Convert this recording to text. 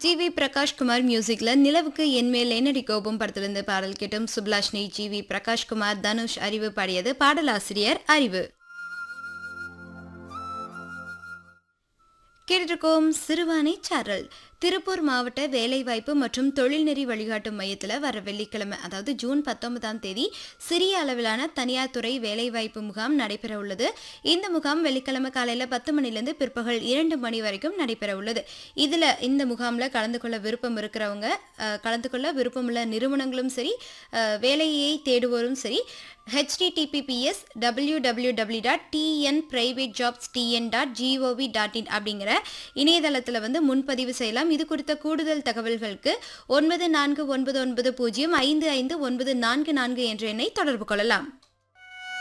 G V Prakash Kumar மியூசிக்ல நிலவுக்கு என்மேல் என்னடி கோபம் படத்திலிருந்து பாடல் கேட்டும் சுப்லாஷ்னி ஜி வி பிரகாஷ்குமார் தனுஷ் அறிவு பாடியது பாடலாசிரியர் அறிவு கேட்டிருக்கோம் சிறுவாணி சாரல் திருப்பூர் மாவட்ட வேலைவாய்ப்பு மற்றும் தொழில்நெறி வழிகாட்டும் மையத்தில் வர வெள்ளிக்கிழமை அதாவது ஜூன் பத்தொன்பதாம் தேதி சிறிய அளவிலான தனியார் துறை வேலைவாய்ப்பு முகாம் நடைபெற உள்ளது இந்த முகாம் வெள்ளிக்கிழமை காலையில் பத்து மணிலேருந்து பிற்பகல் இரண்டு மணி வரைக்கும் நடைபெற உள்ளது இதில் இந்த முகாமில் கலந்து கொள்ள விருப்பம் இருக்கிறவங்க அஹ், கலந்து கொள்ள விருப்பமுள்ள நிறுவனங்களும் சரி அஹ், வேலையை தேடுவோரும் சரி HTTPS W W W dot TN private jobs TN dot GOV dot in அப்படிங்கிற இணையதளத்தில் வந்து முன்பதிவு செய்யலாம் இது குறித்த கூடுதல் தகவல்களுக்கு ஒன்பது நான்கு ஒன்பது ஒன்பது பூஜ்ஜியம் ஐந்து ஐந்து ஒன்பது நான்கு நான்கு என்ற எண்ணை தொடர்பு கொள்ளலாம்